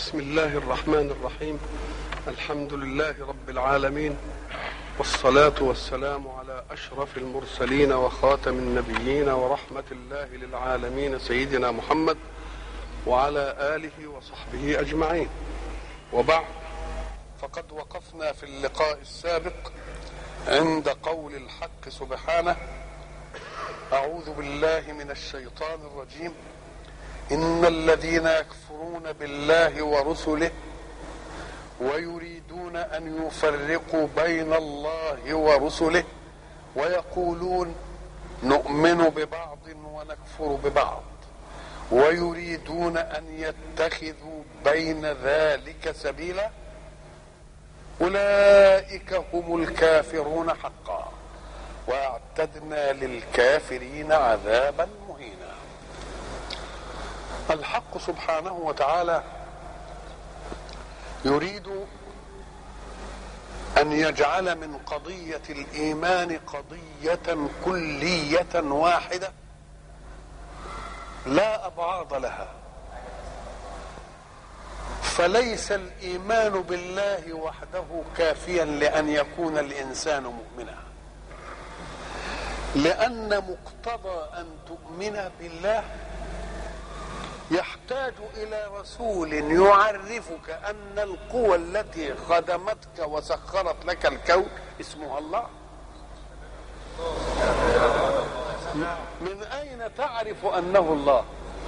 بسم الله الرحمن الرحيم الحمد لله رب العالمين والصلاة والسلام على أشرف المرسلين وخاتم النبيين ورحمة الله للعالمين سيدنا محمد وعلى آله وصحبه أجمعين وبعد فقد وقفنا في اللقاء السابق عند قول الحق سبحانه أعوذ بالله من الشيطان الرجيم إن الذين يكفرون بالله ورسله ويريدون أن يفرقوا بين الله ورسله ويقولون نؤمن ببعض ونكفر ببعض ويريدون أن يتخذوا بين ذلك سبيلا أولئك هم الكافرون حقا واعتدنا للكافرين عذابا مهينا الحق سبحانه وتعالى يريد ان يجعل من قضيه الايمان قضيه كليه واحده لا ابعاض لها فليس الايمان بالله وحده كافيا لان يكون الانسان مؤمنا لان مقتضى ان تؤمن بالله يحتاج الى رسول يعرفك ان القوى التي خدمتك وسخرت لك الكون اسمها الله من اين تعرف انه الله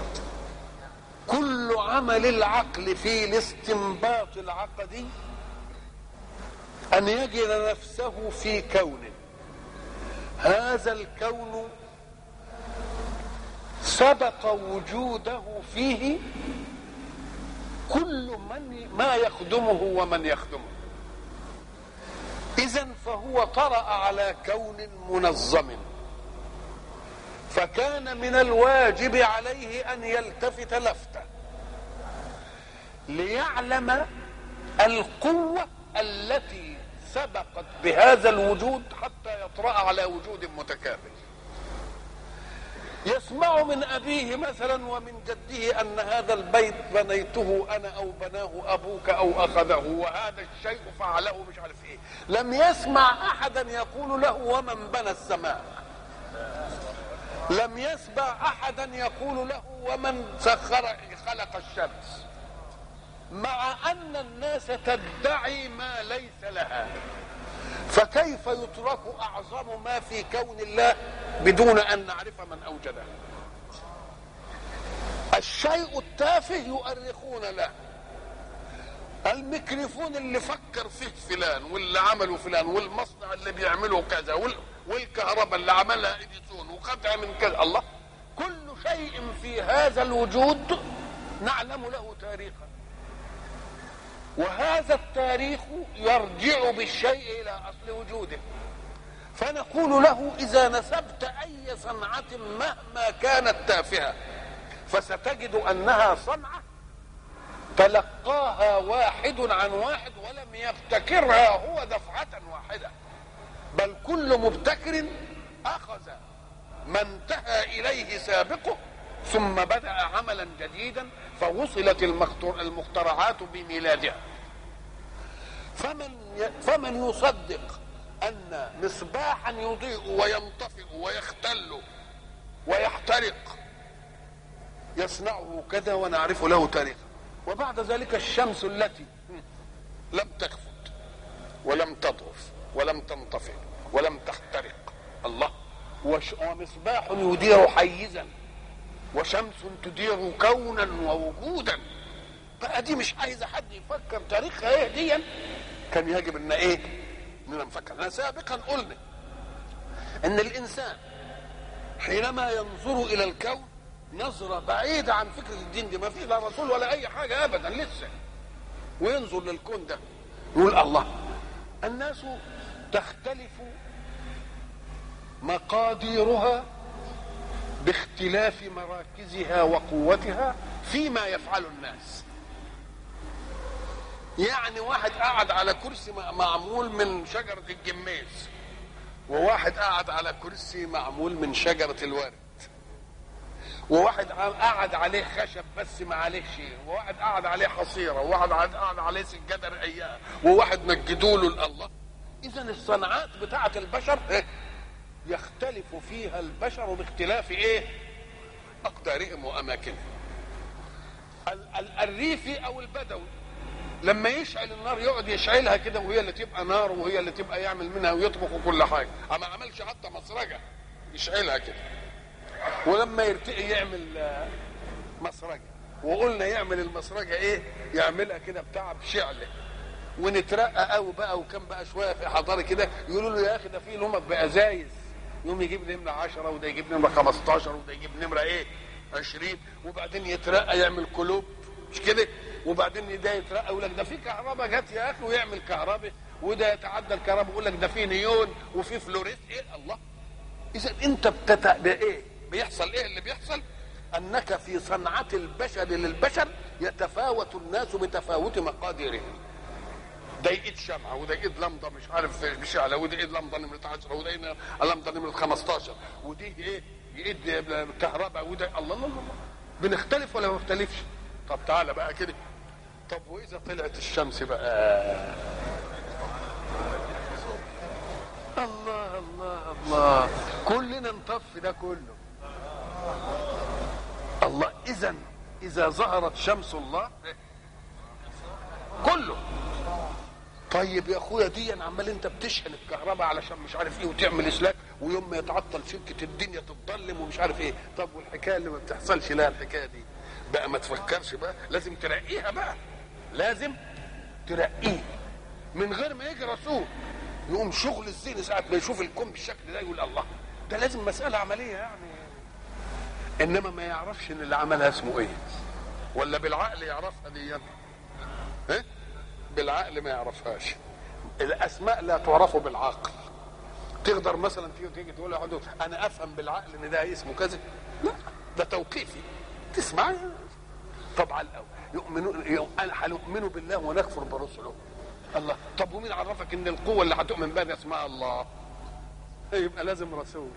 كل عمل العقل في الاستنباط العقدي ان يجد نفسه في كون هذا الكون سبق وجوده فيه كل من ما يخدمه ومن يخدمه اذا فهو طرا على كون منظم فكان من الواجب عليه ان يلتفت لفته ليعلم القوه التي سبقت بهذا الوجود حتى يطرا على وجود متكامل يسمع من أبيه مثلا ومن جده أن هذا البيت بنيته أنا أو بناه أبوك أو أخذه وهذا الشيء فعله مش عارف إيه لم يسمع أحدا يقول له ومن بنى السماء لم يسمع أحدا يقول له ومن سخر خلق الشمس مع أن الناس تدعي ما ليس لها فكيف يترك اعظم ما في كون الله بدون ان نعرف من اوجده الشيء التافه يؤرخون له الميكروفون اللي فكر فيه فلان واللي عمله فلان والمصنع اللي بيعمله كذا والكهرباء اللي عملها اديسون وخدها من كذا الله كل شيء في هذا الوجود نعلم له تاريخا وهذا التاريخ يرجع بالشيء الى اصل وجوده فنقول له اذا نسبت اي صنعه مهما كانت تافهه فستجد انها صنعه تلقاها واحد عن واحد ولم يبتكرها هو دفعه واحده بل كل مبتكر اخذ ما انتهى اليه سابقه ثم بدا عملا جديدا فوصلت المخترعات بميلادها فمن فمن يصدق ان مصباحا يضيء وينطفئ ويختل ويحترق يصنعه كذا ونعرف له تاريخا وبعد ذلك الشمس التي لم تخفت ولم تضعف ولم تنطفئ ولم تحترق الله ومصباح يدير حيزا وشمس تدير كونا ووجودا بقى دي مش عايزه حد يفكر تاريخها ايه دي كان يجب ان ايه اننا نفكر احنا سابقا قلنا ان الانسان حينما ينظر الى الكون نظرة بعيدة عن فكرة الدين دي ما فيش لا رسول ولا أي حاجة أبدا لسه وينظر للكون ده يقول الله الناس تختلف مقاديرها باختلاف مراكزها وقوتها فيما يفعل الناس يعني واحد قاعد على كرسي معمول من شجرة الجميز وواحد قاعد على كرسي معمول من شجرة الورد وواحد قعد عليه خشب بس ما عليه شيء وواحد قعد عليه حصيره وواحد قعد قعد عليه سجاده رقيقه وواحد مجدوا له الله اذا الصناعات بتاعه البشر إيه؟ يختلف فيها البشر باختلاف ايه اقدارهم واماكنهم ال- ال- الريفي او البدوي لما يشعل النار يقعد يشعلها كده وهي اللي تبقى نار وهي اللي تبقى يعمل منها ويطبخ وكل حاجه ما عملش حتى مسرجه يشعلها كده ولما يرتقي يعمل آه، مسرجه وقلنا يعمل المسرجه ايه يعملها كده بتاع بشعله ونترقى قوي بقى وكان بقى شويه في حضاره كده يقولوا له يا اخي ده في نمط بازايز يقوم يجيب نمره 10 وده يجيب نمره 15 وده يجيب نمره ايه 20 وبعدين يترقى يعمل قلوب مش كده وبعدين ده يترقى يقول لك ده في كهرباء جت يا اخي ويعمل كهرباء وده يتعدى الكهرباء يقول لك ده في نيون وفي فلوريس ايه الله اذا انت بتت بايه بيحصل ايه اللي بيحصل انك في صنعه البشر للبشر يتفاوت الناس بتفاوت مقاديرهم ده ايد شمعه وده ايد لمضه مش عارف بشعله وده ايد لمضه نمره 10 وده ايد لمضه نمره 15 ودي ايه ايد كهرباء وده الله الله الله بنختلف ولا ما بنختلفش طب تعالى بقى كده طب واذا طلعت الشمس بقى الله الله الله كلنا نطفي ده كله الله اذا اذا ظهرت شمس الله كله طيب يا اخويا دي عمال انت بتشحن الكهرباء علشان مش عارف ايه وتعمل اسلاك ويوم ما يتعطل سكه الدنيا تتظلم ومش عارف ايه طب والحكايه اللي ما بتحصلش لها الحكايه دي بقى ما تفكرش بقى لازم ترقيها بقى لازم ترقيه من غير ما يجي رسول يقوم شغل الذهن ساعه ما يشوف الكون بالشكل ده يقول الله ده لازم مساله عمليه يعني انما ما يعرفش ان اللي عملها اسمه ايه ولا بالعقل يعرفها دي ها بالعقل ما يعرفهاش الاسماء لا تعرف بالعقل تقدر مثلا تيجي تيجي تقول لواحد انا افهم بالعقل ان ده اسمه كذا لا ده توقيفي تسمع طبعا الاول يؤمنون هنؤمن بالله ونكفر برسله الله طب ومين عرفك ان القوه اللي هتؤمن بها اسمها الله يبقى لازم رسول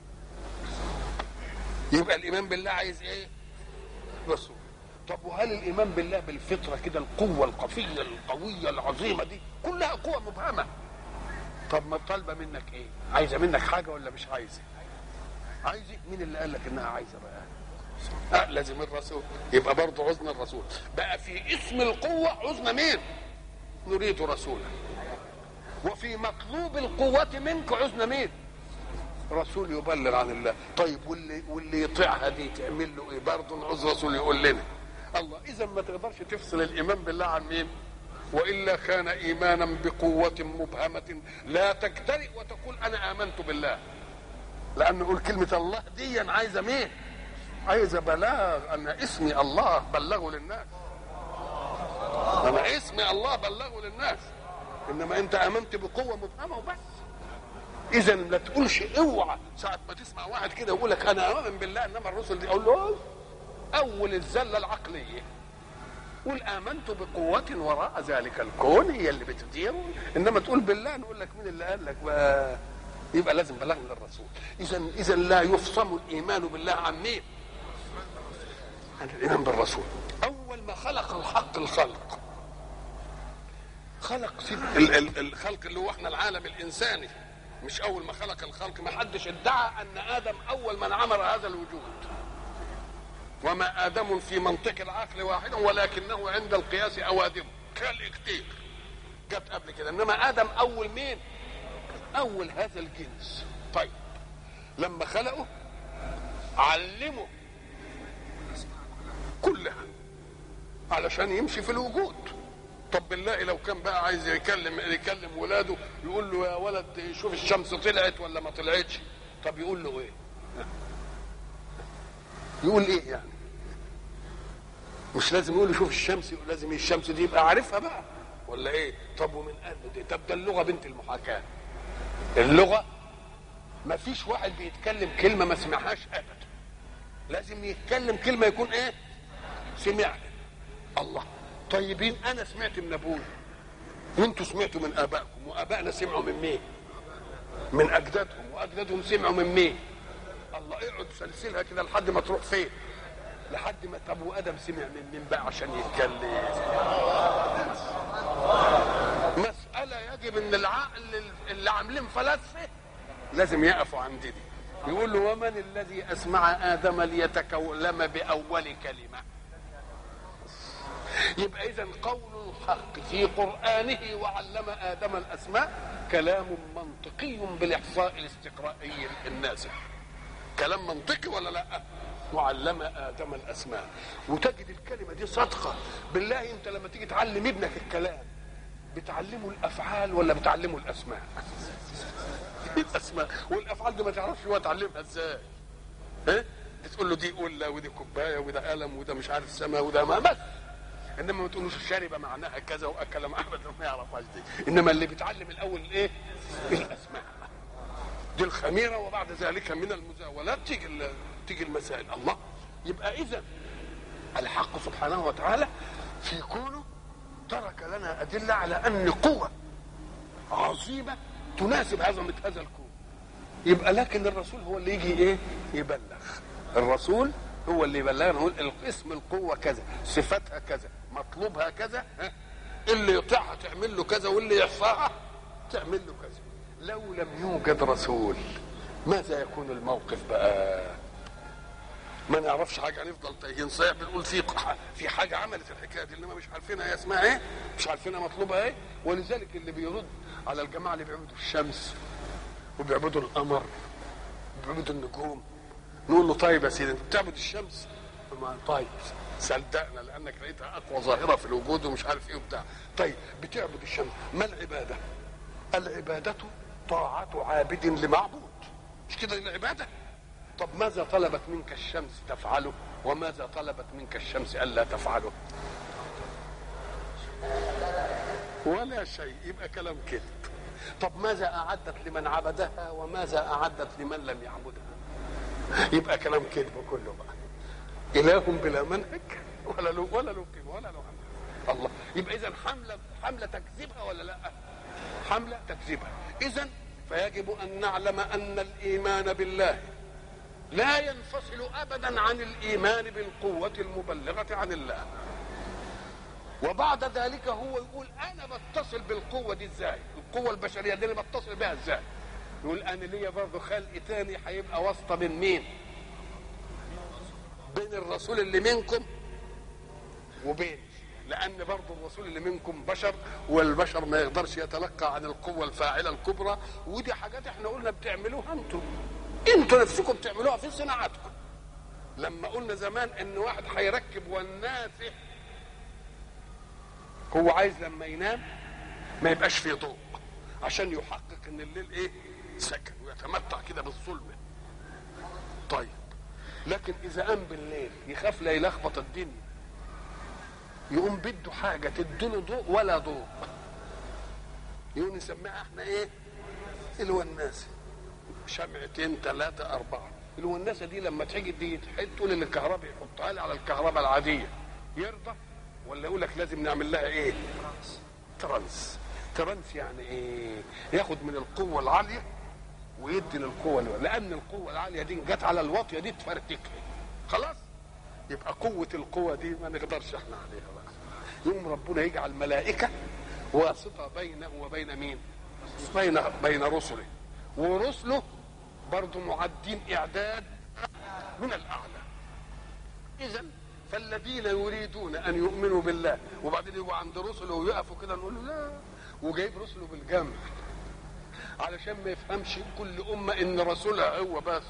يبقى الايمان بالله عايز ايه رسول طب وهل الايمان بالله بالفطره كده القوه القفيه القويه العظيمه دي كلها قوه مبهمه طب ما طالبه منك ايه عايزه منك حاجه ولا مش عايزه عايزه مين اللي قال لك انها عايزه بقى آه لازم الرسول يبقى برضه عزنا الرسول بقى في اسم القوه عزنا مين نريد رسولا وفي مطلوب القوة منك عزنا مين رسول يبلغ عن الله طيب واللي واللي يطيعها دي تعمل له ايه برضه نعوز رسول يقول لنا الله اذا ما تقدرش تفصل الايمان بالله عن مين والا كان ايمانا بقوه مبهمه لا تجترئ وتقول انا امنت بالله لان نقول كلمه الله دي عايزه مين عايزه بلاغ ان اسمي الله بلغه للناس انا اسمي الله بلغه للناس انما انت امنت بقوه مبهمه وبس اذا لا تقولش اوعى ساعه ما تسمع واحد كده يقول لك انا اؤمن بالله انما الرسل دي اقول له اول الزله العقليه قول امنت بقوه وراء ذلك الكون هي اللي بتدير انما تقول بالله نقول لك مين اللي قال لك بقى يبقى لازم بلغنا للرسول اذا اذا لا يفصم الايمان بالله عن مين عن الايمان بالرسول اول ما خلق الحق الخلق خلق ال- ال- الخلق اللي هو احنا العالم الانساني مش اول ما خلق الخلق ما حدش ادعى ان ادم اول من عمر هذا الوجود وما ادم في منطق العقل واحد ولكنه عند القياس اوادم خلق كتير جت قبل كده انما ادم اول مين اول هذا الجنس طيب لما خلقه علمه كلها علشان يمشي في الوجود طب بالله لو كان بقى عايز يكلم يكلم ولاده يقول له يا ولد شوف الشمس طلعت ولا ما طلعتش طب يقول له ايه يقول ايه يعني مش لازم يقول له شوف الشمس يقول لازم الشمس دي يبقى عارفها بقى ولا ايه طب ومن قال دي طب ده اللغه بنت المحاكاه اللغه ما فيش واحد بيتكلم كلمه ما سمعهاش ابدا لازم يتكلم كلمه يكون ايه سمعها الله طيبين انا سمعت من ابوي وانتوا سمعتوا من ابائكم وابائنا سمعوا من مين من اجدادهم واجدادهم سمعوا من مين الله اقعد سلسلها كده لحد ما تروح فين لحد ما طب وادم سمع من مين بقى عشان يتكلم مساله يجب ان العقل اللي عاملين فلاسفه لازم يقفوا عند دي يقول له ومن الذي اسمع ادم ليتكلم باول كلمه يبقى اذا قول الحق في قرانه وعلم ادم الاسماء كلام منطقي بالاحصاء الاستقرائي الناسخ كلام منطقي ولا لا وعلم ادم الاسماء وتجد الكلمه دي صادقه بالله انت لما تيجي تعلم ابنك الكلام بتعلمه الافعال ولا بتعلمه الاسماء الاسماء والافعال دي ما تعرفش هو تعلمها ازاي ها تقول له دي قله ودي كوبايه وده قلم وده مش عارف سما وده ما بس انما ما تقولوش شرب معناها كذا واكل معناها ما يعرفهاش دي انما اللي بيتعلم الاول الايه الاسماء دي الخميره وبعد ذلك من المزاولات تيجي تيجي المسائل الله يبقى اذا الحق سبحانه وتعالى في كونه ترك لنا ادله على ان قوه عظيمه تناسب عظمه هذا الكون يبقى لكن الرسول هو اللي يجي ايه يبلغ الرسول هو اللي يبلغنا نقول اسم القوه كذا صفتها كذا مطلوبها كذا ها؟ اللي يطيعها تعمل له كذا واللي يحصاها تعمل له كذا لو لم يوجد رسول ماذا يكون الموقف بقى ما نعرفش حاجه هنفضل تايهين صحيح بنقول في في حاجه عملت الحكايه دي انما مش عارفينها هي اسمها ايه مش عارفينها مطلوبها ايه ولذلك اللي بيرد على الجماعه اللي بيعبدوا الشمس وبيعبدوا القمر وبيعبدوا النجوم نقول له طيب يا سيدي انت بتعبد الشمس ما طيب صدقنا لانك لقيتها اقوى ظاهره في الوجود ومش عارف ايه وبتاع طيب بتعبد الشمس ما العباده العباده طاعه عابد لمعبود مش كده العباده طب ماذا طلبت منك الشمس تفعله وماذا طلبت منك الشمس الا تفعله ولا شيء يبقى كلام كذب طب ماذا اعدت لمن عبدها وماذا اعدت لمن لم يعبدها يبقى كلام كذب كله بقى اله بلا منهج ولا له ولا له قيمه ولا له عمل الله يبقى اذا حمله حمله تكذبها ولا لا حمله تكذبها اذا فيجب ان نعلم ان الايمان بالله لا ينفصل ابدا عن الايمان بالقوه المبلغه عن الله وبعد ذلك هو يقول انا بتصل بالقوه دي ازاي القوه البشريه دي اللي بتصل بها ازاي يقول انا ليا برضه خلق تاني هيبقى واسطه بين مين بين الرسول اللي منكم وبين لان برضه الرسول اللي منكم بشر والبشر ما يقدرش يتلقى عن القوه الفاعله الكبرى ودي حاجات احنا قلنا بتعملوها انتم انتوا نفسكم بتعملوها في صناعتكم لما قلنا زمان ان واحد هيركب والنافع هو عايز لما ينام ما يبقاش فيه ضوء عشان يحقق ان الليل ايه سكن ويتمتع كده بالظلمه طيب لكن اذا قام بالليل يخاف لا يلخبط الدنيا يقوم بده حاجه تديله ضوء ولا ضوء يقوم نسميها احنا ايه الوناسه شمعتين ثلاثه اربعه الوناسه دي لما تيجي دي تقول ان الكهرباء يحطها لي على الكهرباء العاديه يرضى ولا يقول لك لازم نعمل لها ايه ترانس ترانس يعني ايه ياخد من القوه العاليه ويدي للقوه الوالية. لان القوه العاليه دي جت على الواطيه دي تفرتكها خلاص يبقى قوه القوه دي ما نقدرش احنا عليها بقى يوم ربنا يجعل ملائكه واسطه بينه وبين مين بين بين رسله ورسله برضه معدين اعداد من الاعلى اذا فالذين يريدون ان يؤمنوا بالله وبعدين يجوا عند رسله ويقفوا كده نقول له لا وجايب رسله بالجمع علشان ما يفهمش كل امه ان رسولها هو بس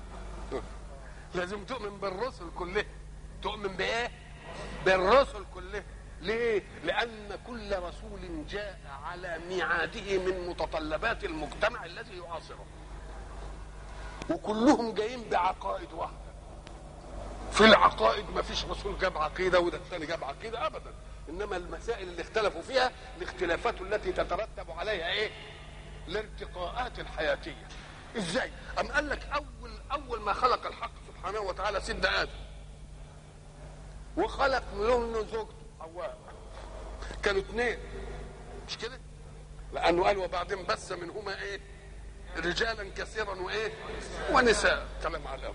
لازم تؤمن بالرسل كلها تؤمن بايه بالرسل كلها ليه لان كل رسول جاء على ميعاده من متطلبات المجتمع الذي يعاصره وكلهم جايين بعقائد واحده في العقائد ما فيش رسول جاب عقيده وده الثاني جاب عقيده ابدا انما المسائل اللي اختلفوا فيها الاختلافات التي تترتب عليها ايه الارتقاءات الحياتيه ازاي ام قال لك اول اول ما خلق الحق سبحانه وتعالى سيدنا ادم وخلق منه زوجته حواء كانوا اثنين مش كده لانه قال وبعدين بث منهما ايه رجالا كثيرا وايه ونساء كلام على الأول.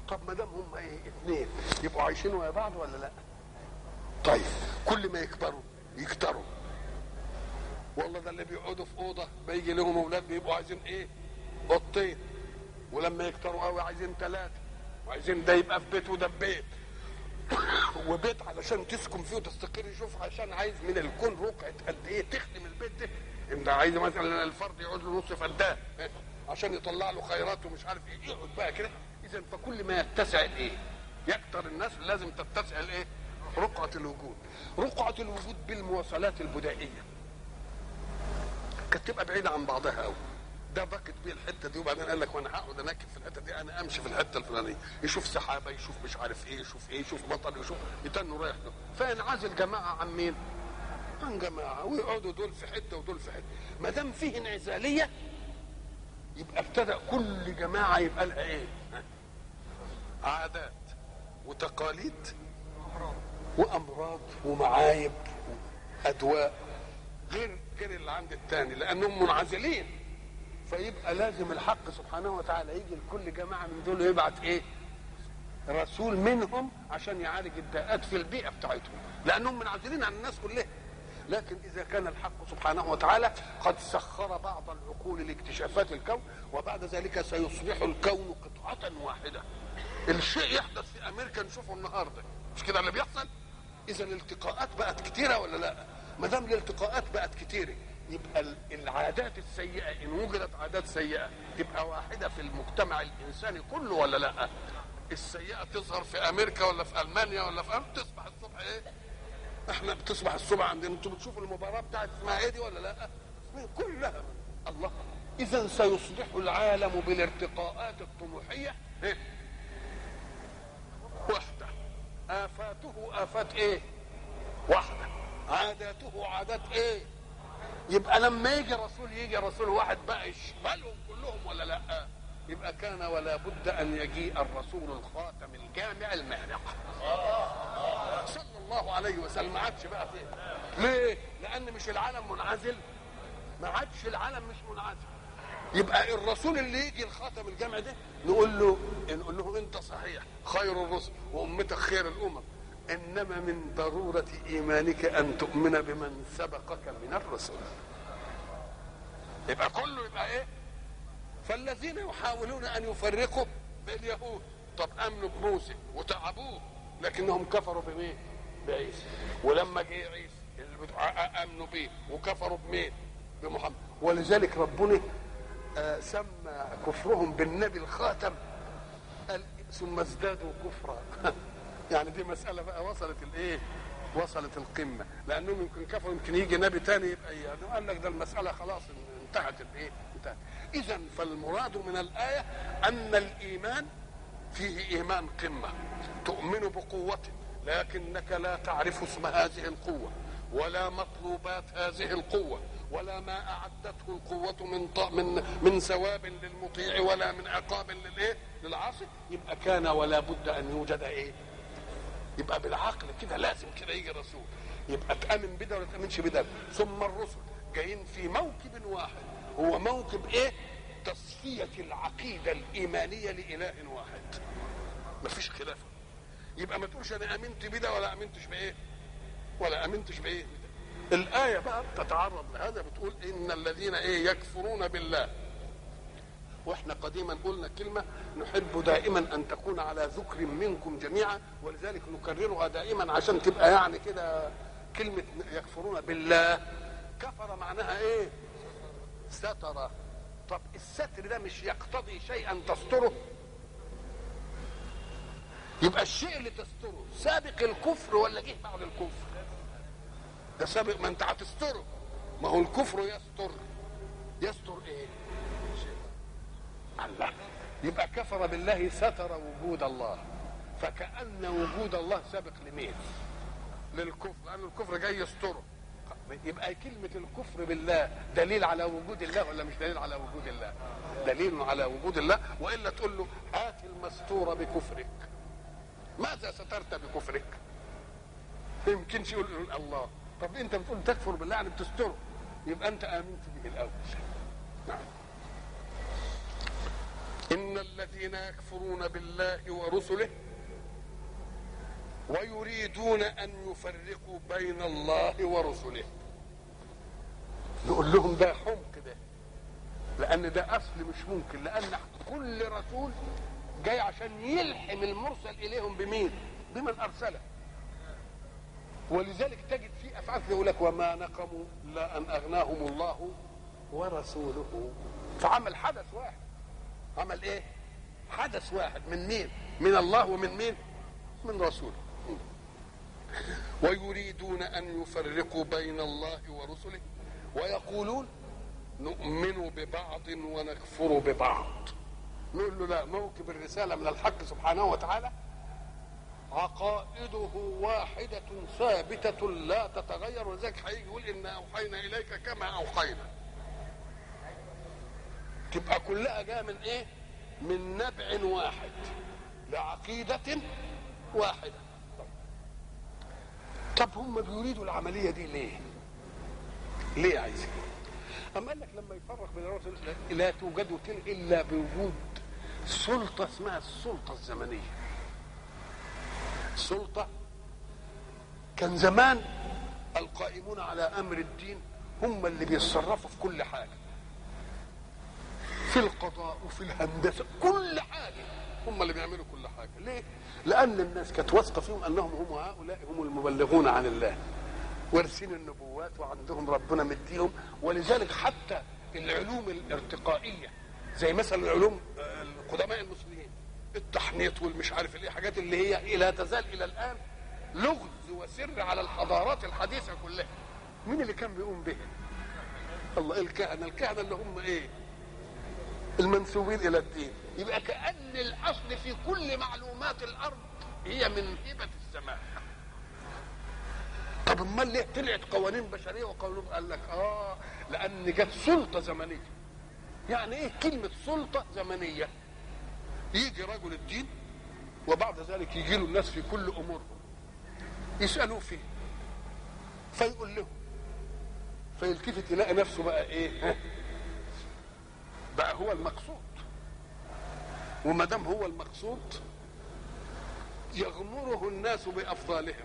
طب ما دام هم ايه اثنين يبقوا عايشين ويا بعض ولا لا طيب كل ما يكبروا يكتروا والله ده اللي بيقعدوا في اوضه بيجي لهم اولاد بيبقوا عايزين ايه اوضتين ولما يكتروا قوي عايزين ثلاثه وعايزين ده يبقى في بيت وده في بيت وبيت علشان تسكن فيه وتستقر شوف عشان عايز من الكون رقعه قد ايه تخدم البيت ده انت عايز مثلا الفرد يقعد له نص فدان عشان يطلع له خيرات ومش عارف ايه يقعد بقى كده اذا فكل ما يتسع الايه يكتر الناس لازم تتسع الايه رقعه الوجود رقعه الوجود بالمواصلات البدائيه كانت تبقى بعيده عن بعضها قوي ده ضاقت بيه الحته دي وبعدين قال لك وانا هقعد انكب في الحته دي انا امشي في الحته الفلانيه يشوف سحابه يشوف مش عارف ايه يشوف ايه يشوف مطر يشوف يتنوا رايح له فينعزل جماعه عن مين؟ عن جماعه ويقعدوا دول في حته ودول في حته ما دام فيه انعزاليه يبقى ابتدى كل جماعه يبقى لها ايه؟ عادات وتقاليد وامراض ومعايب وادواء غير غير اللي عند الثاني لانهم منعزلين فيبقى لازم الحق سبحانه وتعالى يجي لكل جماعه من دول يبعت ايه؟ رسول منهم عشان يعالج الداءات في البيئه بتاعتهم لانهم منعزلين عن الناس كلها لكن اذا كان الحق سبحانه وتعالى قد سخر بعض العقول لاكتشافات الكون وبعد ذلك سيصبح الكون قطعه واحده الشيء يحدث في امريكا نشوفه النهارده مش كده اللي بيحصل اذا الالتقاءات بقت كتيره ولا لا ما دام الالتقاءات بقت كتيره يبقى العادات السيئه ان وجدت عادات سيئه تبقى واحده في المجتمع الانساني كله ولا لا السيئه تظهر في امريكا ولا في المانيا ولا في أمريكا تصبح الصبح ايه احنا بتصبح الصبح عندنا انتوا بتشوفوا المباراه بتاعت اسمها ايه دي ولا لا كلها الله اذا سيصبح العالم بالارتقاءات الطموحيه إيه؟ وحده افاته افات ايه واحده عاداته عادات ايه يبقى لما يجي رسول يجي رسول واحد بقى يشملهم كلهم ولا لا يبقى كان ولا بد ان يجيء الرسول الخاتم الجامع المهرق صلى الله عليه وسلم ما عادش بقى فيه ليه لان مش العالم منعزل ما عادش العالم مش منعزل يبقى الرسول اللي يجي الخاتم الجامع ده نقول له نقول له انت صحيح خير الرسل وامتك خير الامم انما من ضروره ايمانك ان تؤمن بمن سبقك من الرسل يبقى كله يبقى ايه فالذين يحاولون ان يفرقوا باليهود طب امنوا بموسى وتعبوه لكنهم كفروا بمين بعيسى ولما جه عيسى اللي امنوا بيه وكفروا بمين بمحمد ولذلك ربنا آه سمى كفرهم بالنبي الخاتم قال ثم ازدادوا كفرا يعني دي مسألة بقى وصلت الايه وصلت القمة لأنهم يمكن كفروا يمكن يجي نبي تاني يبقى يعني قال لك ده المسألة خلاص انتهت الايه انتهت إذا فالمراد من الآية أن الإيمان فيه إيمان قمة تؤمن بقوته لكنك لا تعرف اسم هذه القوة ولا مطلوبات هذه القوة ولا ما أعدته القوة من من من ثواب للمطيع ولا من عقاب للإيه للعاصي يبقى كان ولا بد أن يوجد إيه يبقى بالعقل كده لازم كده يجي رسول يبقى تامن بده ولا تامنش بده ثم الرسل جايين في موكب واحد هو موكب ايه تصفيه العقيده الايمانيه لاله واحد مفيش خلاف يبقى ما تقولش انا امنت بده ولا امنتش بايه ولا امنتش بايه الايه بقى بتتعرض لهذا بتقول ان الذين ايه يكفرون بالله واحنا قديما قلنا كلمة نحب دائما أن تكون على ذكر منكم جميعا ولذلك نكررها دائما عشان تبقى يعني كده كلمة يكفرون بالله كفر معناها إيه؟ ستر طب الستر ده مش يقتضي شيئا تستره يبقى الشيء اللي تستره سابق الكفر ولا جه بعد الكفر ده سابق ما انت هتستره ما هو الكفر يستر يستر ايه الله يبقى كفر بالله ستر وجود الله فكأن وجود الله سابق لمين للكفر لأن الكفر جاي يستره يبقى كلمة الكفر بالله دليل على وجود الله ولا مش دليل على وجود الله دليل على وجود الله وإلا تقول له هات المستور بكفرك ماذا سترت بكفرك ما يمكنش يقول الله طب انت بتقول تكفر بالله يعني بتستره يبقى انت امنت به الاول نعم ان الذين يكفرون بالله ورسله ويريدون ان يفرقوا بين الله ورسله نقول لهم ده حمق ده لان ده اصل مش ممكن لان كل رسول جاي عشان يلحم المرسل اليهم بمين بمن ارسله ولذلك تجد في افعال يقول لك وما نقموا الا ان اغناهم الله ورسوله فعمل حدث واحد عمل ايه حدث واحد من مين من الله ومن مين من رسوله ويريدون ان يفرقوا بين الله ورسله ويقولون نؤمن ببعض ونكفر ببعض نقول له لا موكب الرساله من الحق سبحانه وتعالى عقائده واحدة ثابتة لا تتغير ولذلك هيجي يقول إنا أوحينا إليك كما أوحينا تبقى كلها جاية من إيه؟ من نبع واحد لعقيدة واحدة طب هم بيريدوا العملية دي ليه؟ ليه عايزين؟ أما قال لك لما يفرق بين الرسل لا توجد تلك إلا بوجود سلطة اسمها السلطة الزمنية السلطة كان زمان القائمون على أمر الدين هم اللي بيتصرفوا في كل حاجة في القضاء وفي الهندسة كل حاجة هم اللي بيعملوا كل حاجة ليه؟ لأن الناس كانت واثقة فيهم أنهم هم هؤلاء هم المبلغون عن الله وارثين النبوات وعندهم ربنا مديهم ولذلك حتى العلوم الارتقائية زي مثلا العلوم القدماء المسلمين التحنيط والمش عارف الايه حاجات اللي هي لا تزال الى الان لغز وسر على الحضارات الحديثه كلها مين اللي كان بيقوم بها الله الكهنه الكهنه اللي هم ايه المنسوبين الى الدين يبقى كان الاصل في كل معلومات الارض هي من هبه السماء طب امال ليه طلعت قوانين بشريه وقانون قال لك اه لان جت سلطه زمنيه يعني ايه كلمه سلطه زمنيه يجي رجل الدين وبعد ذلك يجي له الناس في كل امورهم يسالوه فيه فيقول لهم فيلتفت يلاقي نفسه بقى ايه بقى هو المقصود وما دام هو المقصود يغمره الناس بافضالهم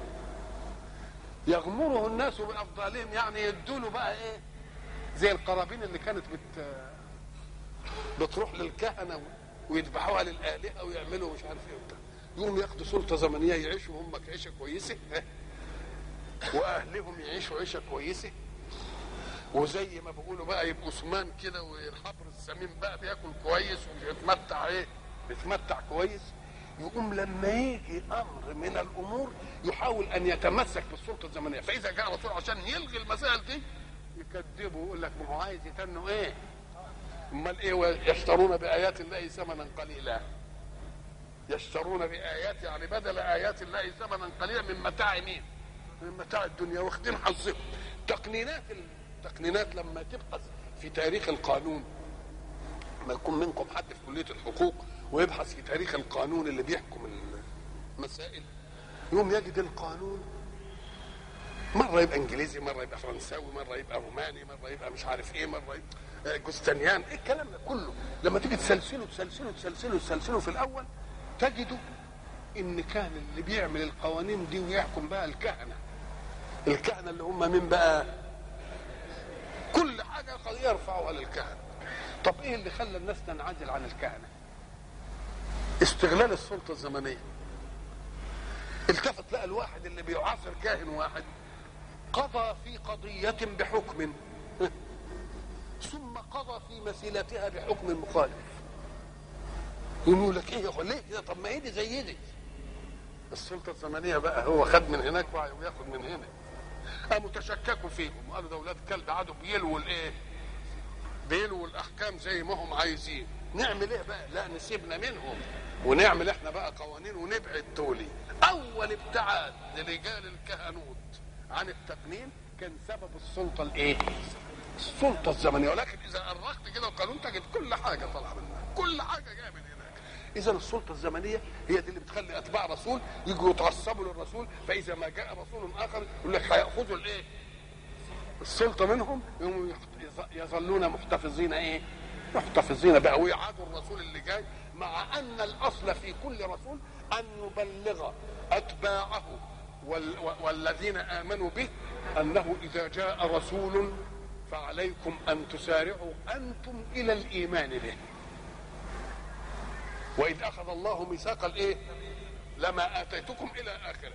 يغمره الناس بافضالهم يعني يدوا له بقى ايه زي القرابين اللي كانت بت بتروح للكهنه ويذبحوها للآلهة ويعملوا مش عارف ايه وبتاع يقوم ياخدوا سلطة زمنية يعيشوا هم عيشة كويسة وأهلهم يعيشوا عيشة كويسة وزي ما بيقولوا بقى يبقوا سمان كده والحبر السمين بقى بياكل كويس وبيتمتع ايه بيتمتع كويس يقوم لما يجي امر من الامور يحاول ان يتمسك بالسلطه الزمنيه فاذا جاء رسول عشان يلغي المسائل دي يكذبه ويقول لك ما هو عايز يتنوا ايه امال ايه يشترون بايات الله ثمنا قليلا يشترون بايات يعني بدل ايات الله ثمنا قليلا من متاع مين من متاع الدنيا واخدين حظهم تقنينات التقنينات لما تبحث في تاريخ القانون ما يكون منكم حد في كليه الحقوق ويبحث في تاريخ القانون اللي بيحكم المسائل يوم يجد القانون مرة يبقى انجليزي مرة يبقى فرنساوي مرة يبقى روماني مرة يبقى مش عارف ايه مرة يبقى جوستنيان ايه الكلام ده كله لما تيجي تسلسله تسلسله تسلسله تسلسله في الاول تجدوا ان كان اللي بيعمل القوانين دي ويحكم بقى الكهنه الكهنه اللي هم مين بقى كل حاجه قضيه يرفعوها للكهنه طب ايه اللي خلى الناس تنعزل عن الكهنه استغلال السلطه الزمنيه التفت لقى الواحد اللي بيعاصر كاهن واحد قضى في قضيه بحكم ثم قضى في مسيلتها بحكم مخالف يقولوا لك ايه يا ليه كده طب ما هي دي زي دي السلطه الزمنيه بقى هو خد من هناك وياخد من هنا قاموا تشككوا فيهم وقالوا ده اولاد كلب قعدوا بيلووا الايه بيلووا الاحكام زي ما هم عايزين نعمل ايه بقى لا نسيبنا منهم ونعمل احنا بقى قوانين ونبعد دولي اول ابتعاد لرجال الكهنوت عن التقنين كان سبب السلطه الايه السلطه الزمنيه ولكن اذا ارخت كده القانون تجد كل حاجه طالعه منها كل حاجه جايه من هناك اذا السلطه الزمنيه هي دي اللي بتخلي اتباع رسول يجوا يتعصبوا للرسول فاذا ما جاء رسول اخر يقول لك هياخذوا الايه السلطه منهم يظلون محتفظين ايه محتفظين بقى ويعادوا الرسول اللي جاي مع ان الاصل في كل رسول ان يبلغ اتباعه وال والذين امنوا به انه اذا جاء رسول فعليكم ان تسارعوا انتم الى الايمان به واذ اخذ الله ميثاق الايه لما اتيتكم الى اخره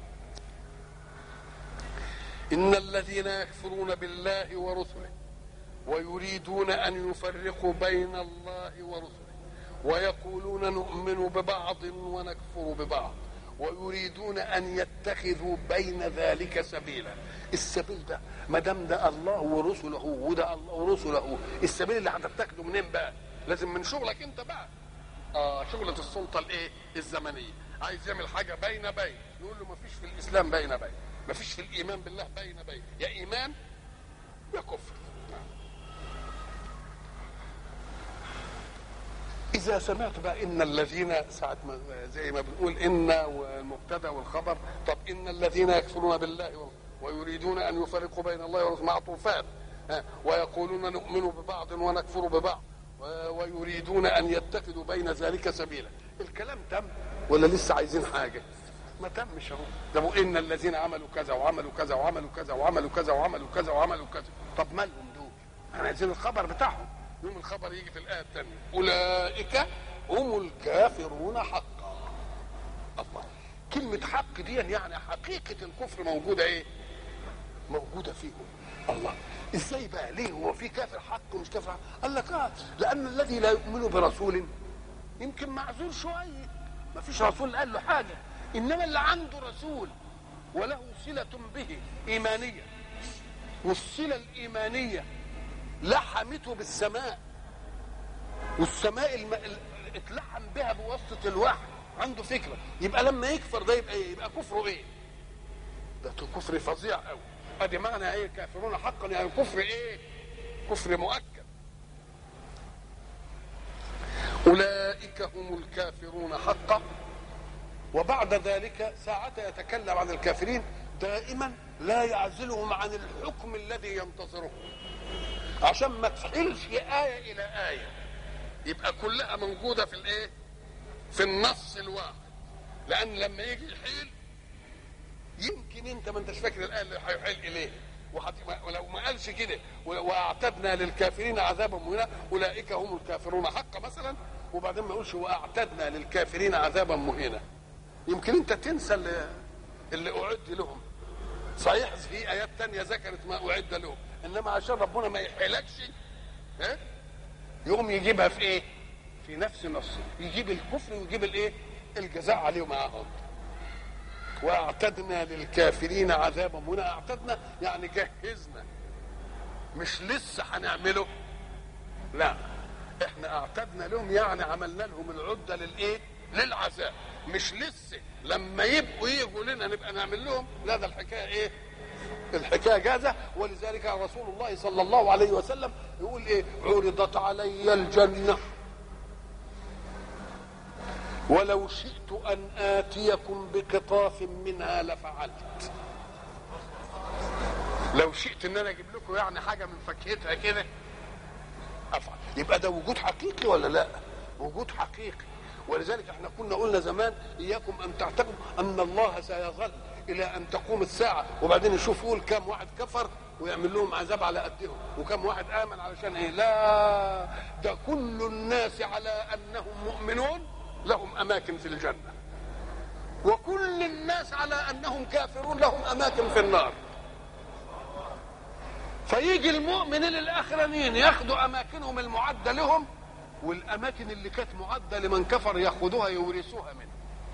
ان الذين يكفرون بالله ورسله ويريدون ان يفرقوا بين الله ورسله ويقولون نؤمن ببعض ونكفر ببعض ويريدون ان يتخذوا بين ذلك سبيلا السبيل ده ما دام ده الله ورسله وده الله ورسله السبيل اللي هتتخذه منين بقى لازم من شغلك انت بقى اه شغلة السلطة الايه الزمنية عايز يعمل حاجة بين بين يقول له ما فيش في الاسلام بين بين ما فيش في الايمان بالله بين بين يا ايمان يا كفر إذا سمعت بقى إن الذين ساعة ما زي ما بنقول إن والمبتدأ والخبر طب إن الذين يكفرون بالله ويريدون أن يفرقوا بين الله ورسوله معطوفات ويقولون نؤمن ببعض ونكفر ببعض ويريدون أن يتخذوا بين ذلك سبيلا الكلام تم ولا لسه عايزين حاجة ما تمش اهو ده ان الذين عملوا كذا وعملوا كذا وعملوا كذا وعملوا كذا وعملوا كذا وعملوا كذا طب مالهم دول احنا عايزين الخبر بتاعهم يوم الخبر يجي في الآية الثانية أولئك هم الكافرون حقا الله كلمة حق دي يعني حقيقة الكفر موجودة إيه؟ موجودة فيهم الله ازاي بقى ليه هو في كافر حق ومش كافر حق قال لك اه لان الذي لا يؤمن برسول يمكن معذور شويه ما فيش رسول قال له حاجه انما اللي عنده رسول وله صله به ايمانيه والصله الايمانيه لحمته بالسماء والسماء الم... اتلحم بها بواسطه الوحي عنده فكره يبقى لما يكفر ده يبقى ايه يبقى كفره ايه ده كفر فظيع قوي ادي معنى ايه كافرون حقا يعني كفر ايه كفر مؤكد اولئك هم الكافرون حقا وبعد ذلك ساعة يتكلم عن الكافرين دائما لا يعزلهم عن الحكم الذي ينتظره عشان ما تحيلش آية إلى آية يبقى كلها موجودة في الإيه؟ في النص الواحد لأن لما يجي يحيل يمكن أنت ما أنتش فاكر الآية اللي هيحيل إليه ولو ما قالش كده واعتدنا للكافرين عذابا مهينا اولئك هم الكافرون حقا مثلا وبعدين ما يقولش واعتدنا للكافرين عذابا مهينا يمكن انت تنسى اللي, اللي اعد لهم صحيح في ايات تانية ذكرت ما اعد لهم انما عشان ربنا ما يحيلكش ها يقوم يجيبها في ايه في نفس نصه يجيب الكفر ويجيب الايه الجزاء عليه معاهم واعتدنا للكافرين عذابا هنا اعتدنا يعني جهزنا مش لسه هنعمله لا احنا اعتدنا لهم يعني عملنا لهم العده للايه للعذاب مش لسه لما يبقوا يجوا لنا نبقى نعمل لهم لا ده الحكايه ايه الحكايه جاهزه ولذلك رسول الله صلى الله عليه وسلم يقول ايه عرضت علي الجنه ولو شئت ان اتيكم بقطاف منها لفعلت لو شئت ان انا اجيب لكم يعني حاجه من فاكهتها كده افعل يبقى ده وجود حقيقي ولا لا وجود حقيقي ولذلك احنا كنا قلنا زمان اياكم ان تعتقدوا ان الله سيظل الى ان تقوم الساعه وبعدين يشوف يقول كم واحد كفر ويعمل لهم عذاب على قدهم وكم واحد امن علشان ايه لا ده كل الناس على انهم مؤمنون لهم اماكن في الجنه وكل الناس على انهم كافرون لهم اماكن في النار فيجي المؤمنين الاخرانيين ياخدوا اماكنهم المعده لهم والاماكن اللي كانت معده لمن كفر ياخذوها يورثوها منه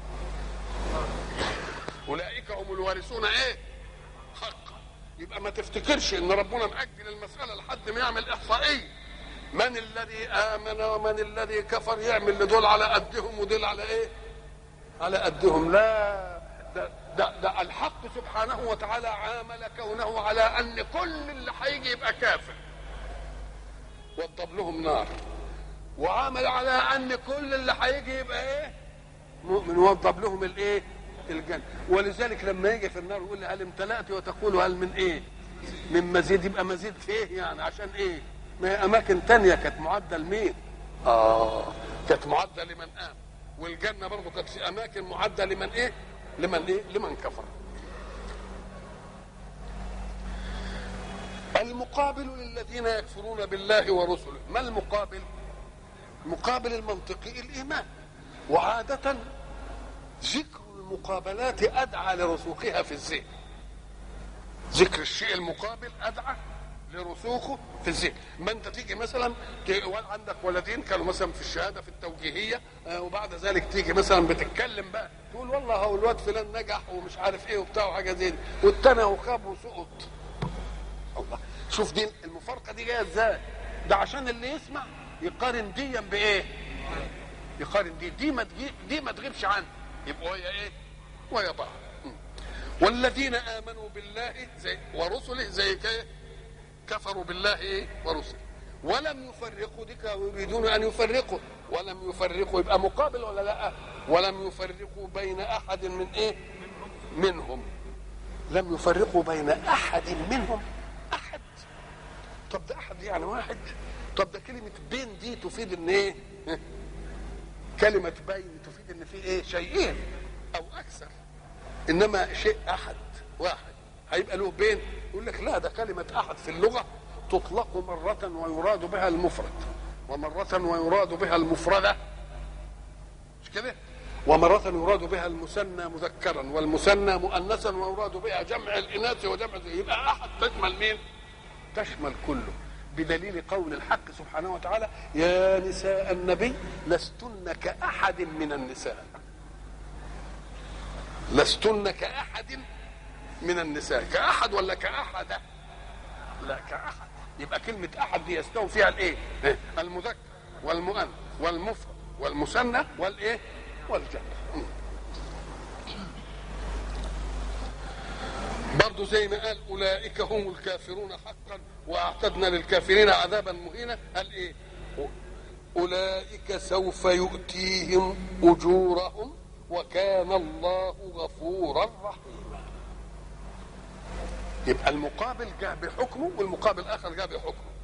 اولئك هم الوارثون ايه حقا يبقى ما تفتكرش ان ربنا مأجل المساله لحد ما يعمل احصائيه من الذي امن ومن الذي كفر يعمل لدول على قدهم ودول على ايه على قدهم لا ده, ده, ده الحق سبحانه وتعالى عامل كونه على ان كل اللي هيجي يبقى كافر وضب لهم نار وعامل على ان كل اللي هيجي يبقى ايه مؤمن وضب لهم الايه الجنه ولذلك لما يجي في النار يقول هل امتلأت وتقول هل من ايه من مزيد يبقى مزيد في ايه يعني عشان ايه ما هي اماكن تانية كانت معدة لمين اه كانت معدة لمن امن والجنة برضه كانت في اماكن معدة لمن ايه لمن ايه لمن كفر المقابل للذين يكفرون بالله ورسله ما المقابل مقابل المنطقي الايمان وعاده ذكر المقابلات ادعى لرسوخها في الذهن ذكر الشيء المقابل ادعى لرسوخه في الذهن ما انت تيجي مثلا عندك ولدين كانوا مثلا في الشهاده في التوجيهيه وبعد ذلك تيجي مثلا بتتكلم بقى تقول والله هو الواد فلان نجح ومش عارف ايه وبتاع وحاجه زي دي والتاني هو خاب وسقط الله شوف دي المفارقه دي جايه ازاي ده عشان اللي يسمع يقارن ديا بايه يقارن دي دي ما تجي دي ما تغيبش عنه يبقى وهي ايه وهي بعض والذين امنوا بالله زي ورسله زي كيه كفروا بالله ايه ورسله ولم يفرقوا ديك ويريدون ان يفرقوا ولم يفرقوا يبقى مقابل ولا لا ولم يفرقوا بين احد من ايه منهم لم يفرقوا بين احد منهم احد طب ده احد يعني واحد طب ده كلمه بين دي تفيد ان ايه كلمه بين تفيد ان في ايه شيئين او اكثر انما شيء احد واحد هيبقى له بين يقول لك لا ده كلمه احد في اللغه تطلق مره ويراد بها المفرد ومره ويراد بها المفرده مش كده ومرة يراد بها المثنى مذكرا والمثنى مؤنثا ويراد بها جمع الإناث وجمع يبقى أحد تشمل مين؟ تشمل كله بدليل قول الحق سبحانه وتعالى يا نساء النبي لستن كأحد من النساء لستن كأحد من النساء كأحد ولا كأحد لا كأحد يبقى كلمة أحد دي يستوي فيها الإيه المذكر والمؤنث والمفرد والمثنى والإيه والجمع برضه زي ما قال اولئك هم الكافرون حقا واعتدنا للكافرين عذابا مهينا قال ايه اولئك سوف يؤتيهم اجورهم وكان الله غفورا رحيما يبقى المقابل جاء بحكمه والمقابل الاخر جاء بحكمه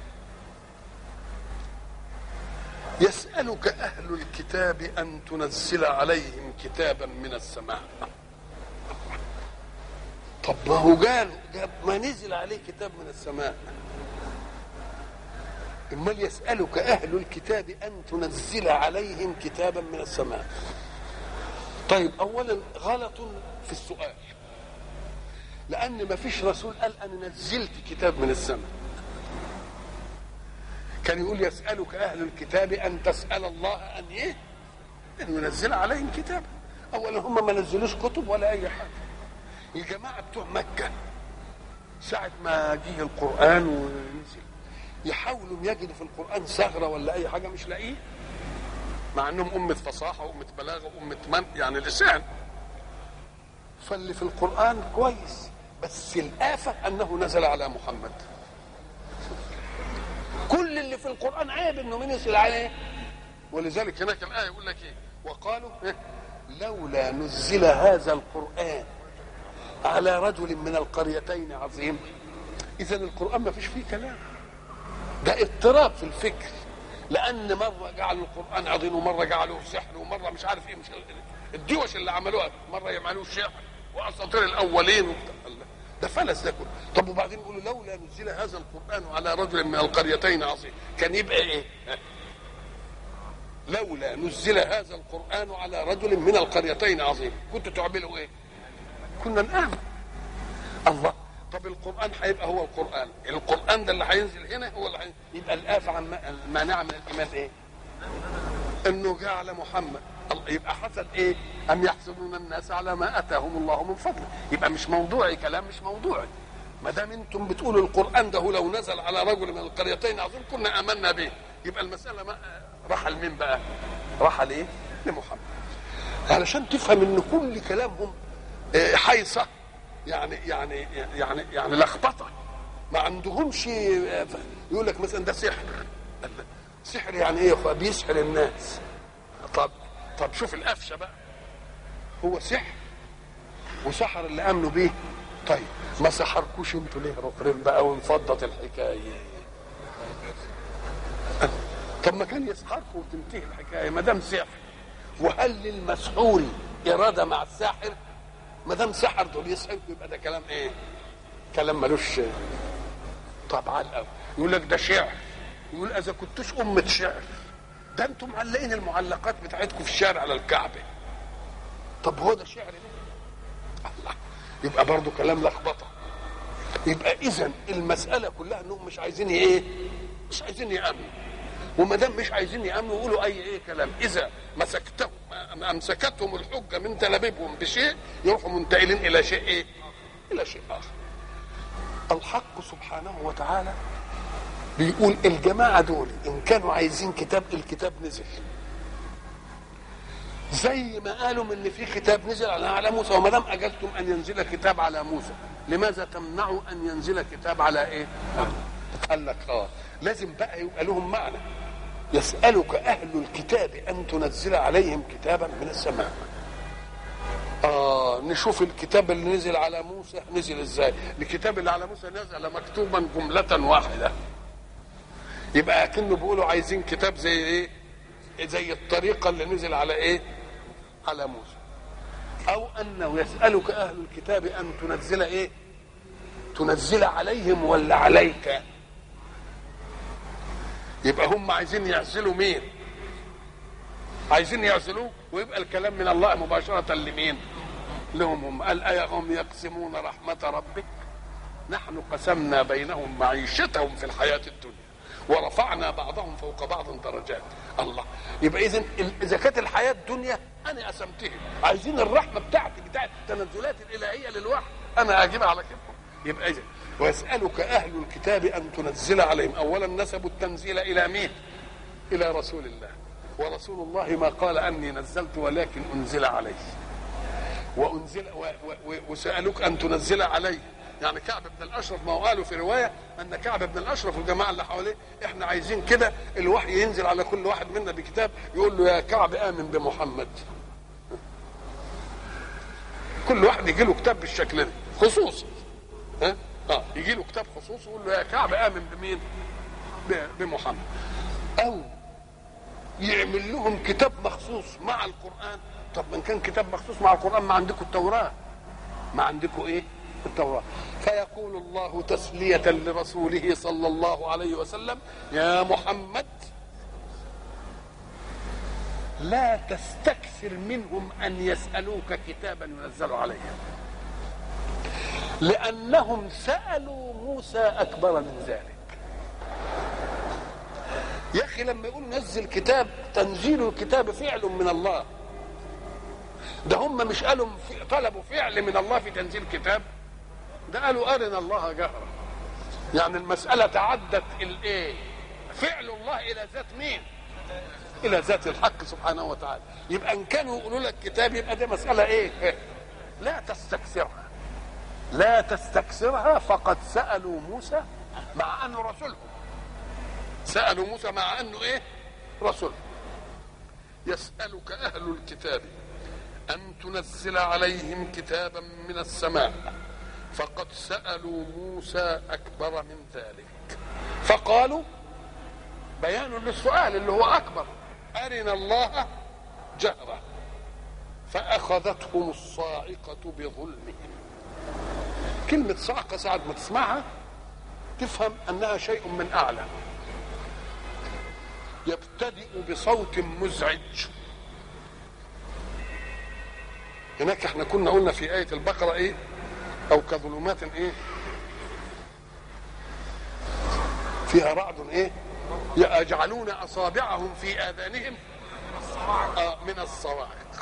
يسألك أهل الكتاب أن تنزل عليهم كتابا من السماء طب ما هو قال جاب ما نزل عليه كتاب من السماء امال يسألك أهل الكتاب أن تنزل عليهم كتابا من السماء طيب أولا غلط في السؤال لأن ما فيش رسول قال أنا نزلت كتاب من السماء كان يقول يسألك أهل الكتاب أن تسأل الله أن إيه؟ أن ينزل عليهم كتابا أولا هم ما نزلوش كتب ولا أي حاجة الجماعة بتوع مكة ساعة ما جه القرآن ونزل يحاولوا يجدوا في القرآن ثغرة ولا أي حاجة مش لاقيه مع أنهم أمة فصاحة وأمة بلاغة وأمة من يعني لسان فاللي في القرآن كويس بس الآفة أنه نزل على محمد كل اللي في القرآن عيب انه من ينزل عليه ولذلك هناك الآية يقول لك ايه وقالوا إيه؟ لولا نزل هذا القرآن على رجل من القريتين عظيم إذا القرآن ما فيش فيه كلام ده اضطراب في الفكر لأن مرة جعلوا القرآن عظيم ومرة جعلوه سحر ومرة مش عارف ايه مش الدوش اللي عملوها مرة يعملوه شعر وأساطير الأولين وبتاع ده فلس ده كله طب وبعدين يقولوا لولا نزل هذا القران على رجل من القريتين عظيم كان يبقى ايه لولا نزل هذا القران على رجل من القريتين عظيم كنتوا تعملوا ايه كنا نآمن الله طب القران هيبقى هو القران القران ده اللي هينزل هنا هو اللي هينزل. يبقى الآفة عن مانع من الايمان ايه انه جعل محمد يبقى حصل ايه ام يحسدون الناس على ما اتاهم الله من فضله يبقى مش موضوعي كلام مش موضوعي ما دام انتم بتقولوا القران ده لو نزل على رجل من القريتين عظيم كنا امنا به يبقى المساله ما راح لمين بقى راح لايه لمحمد علشان تفهم ان كل كلامهم حيصه يعني يعني يعني يعني لخبطه ما عندهمش يقول لك مثلا ده سحر سحر يعني ايه بيسحر الناس طب طب شوف القفشه بقى هو سحر وسحر اللي امنوا بيه طيب ما سحركوش انتوا ليه ركرين بقى وانفضت الحكايه طب ما كان يسحركم وتنتهي الحكايه ما دام سحر وهل للمسحور اراده مع الساحر ما دام سحر دول يسحركم يبقى ده كلام ايه؟ كلام ملوش طبعا قوي يقول لك ده شعر يقول اذا كنتوش امه شعر ده انتم معلقين المعلقات بتاعتكم في الشارع على الكعبه طب هو ده شعر ده؟ الله يبقى برضه كلام لخبطه يبقى اذا المساله كلها انهم مش عايزين ايه؟ مش عايزين يامنوا وما دام مش عايزين يامنوا يقولوا اي ايه كلام اذا مسكتهم امسكتهم الحجه من تلابيبهم بشيء يروحوا منتقلين الى شيء ايه؟ الى شيء اخر. الحق سبحانه وتعالى بيقول الجماعه دول ان كانوا عايزين كتاب الكتاب نزل. زي ما قالوا ان في كتاب نزل على على موسى وما دام اجلتم ان ينزل كتاب على موسى لماذا تمنعوا ان ينزل كتاب على ايه؟ قال لك اه لازم بقى يبقى لهم معنى يسألك أهل الكتاب أن تنزل عليهم كتابا من السماء آه نشوف الكتاب اللي نزل على موسى نزل ازاي الكتاب اللي على موسى نزل مكتوبا جملة واحدة يبقى أكنه بيقولوا عايزين كتاب زي ايه زي الطريقة اللي نزل على ايه على موسى أو أنه يسألك أهل الكتاب أن تنزل ايه تنزل عليهم ولا عليك يبقى هم عايزين يعزلوا مين عايزين يعزلوه ويبقى الكلام من الله مباشرة لمين لهم هم قال أيهم يقسمون رحمة ربك نحن قسمنا بينهم معيشتهم في الحياة الدنيا ورفعنا بعضهم فوق بعض درجات الله يبقى اذا اذا كانت الحياه الدنيا انا قسمتها عايزين الرحمه بتاعتي بتاعت التنزلات الالهيه للوحي انا اجيبها على كيفكم يبقى اذا ويسألك أهل الكتاب أن تنزل عليهم أولا نسبوا التنزيل إلى مين إلى رسول الله ورسول الله ما قال أني نزلت ولكن أنزل عليه وأنزل و و وسألوك أن تنزل عليه يعني كعب بن الأشرف ما هو قالوا في رواية أن كعب بن الأشرف والجماعة اللي حواليه إحنا عايزين كده الوحي ينزل على كل واحد منا بكتاب يقول له يا كعب آمن بمحمد كل واحد يجي له كتاب بالشكل ده خصوصي ها اه يجي له كتاب خصوصي يقول له يا كعب امن بمين؟ بمحمد او يعمل لهم كتاب مخصوص مع القران طب من كان كتاب مخصوص مع القران ما عندكم التوراه ما عندكم ايه؟ التوراه فيقول الله تسليه لرسوله صلى الله عليه وسلم يا محمد لا تستكثر منهم ان يسالوك كتابا ينزل عليهم لأنهم سألوا موسى أكبر من ذلك يا أخي لما يقول نزل كتاب تنزيل الكتاب فعل من الله ده هم مش قالوا طلبوا فعل من الله في تنزيل كتاب ده قالوا أرنا الله جهرا يعني المسألة تعدت الإيه فعل الله إلى ذات مين إلى ذات الحق سبحانه وتعالى يبقى إن كانوا يقولوا لك كتاب يبقى دي مسألة إيه لا تستكثرها لا تستكثرها فقد سألوا موسى مع أنه رسولهم سألوا موسى مع أنه إيه رسول يسألك أهل الكتاب أن تنزل عليهم كتابا من السماء فقد سألوا موسى أكبر من ذلك فقالوا بيان للسؤال اللي هو أكبر أرنا الله جهرة فأخذتهم الصاعقة بظلمهم كلمة صعقة ساعة ما تسمعها تفهم أنها شيء من أعلى يبتدئ بصوت مزعج هناك احنا كنا قلنا في آية البقرة ايه أو كظلمات ايه فيها رعد ايه يجعلون أصابعهم في آذانهم آه من الصواعق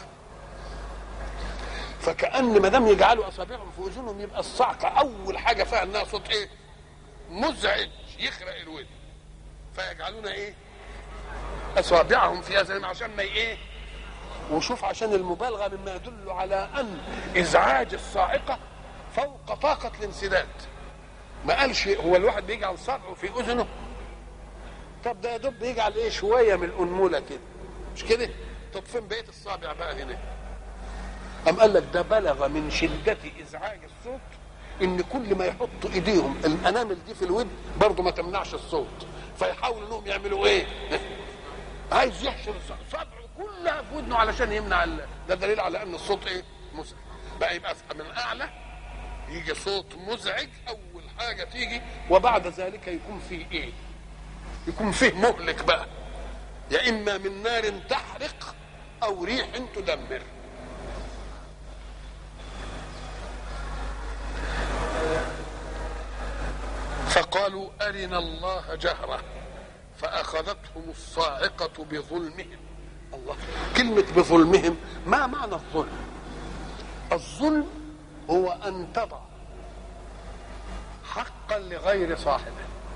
فكأن ما دام يجعلوا أصابعهم في أذنهم يبقى الصعقة أول حاجة فيها إنها صوت إيه؟ مزعج يخرق الودن فيجعلون إيه؟ أصابعهم في أذانهم عشان ما إيه؟ وشوف عشان المبالغة مما يدل على أن إزعاج الصاعقة فوق طاقة الانسداد ما قالش هو الواحد بيجعل صبعه في أذنه طب ده يا دوب بيجعل إيه شوية من الأنمولة كده مش كده؟ طب فين بقية الصابع بقى هنا؟ أم قال لك ده بلغ من شدة إزعاج الصوت إن كل ما يحطوا إيديهم الأنامل دي في الود برضه ما تمنعش الصوت فيحاولوا إنهم يعملوا إيه؟ عايز يحشر صبعه كلها في ودنه علشان يمنع ال... ده دليل على ان الصوت ايه مزعج بقى يبقى من اعلى يجي صوت مزعج اول حاجه تيجي وبعد ذلك يكون فيه ايه يكون فيه مهلك بقى يا اما من نار تحرق او ريح تدمر فقالوا ارنا الله جهره فاخذتهم الصاعقه بظلمهم الله كلمه بظلمهم ما معنى الظلم الظلم هو ان تضع حقا لغير صاحبه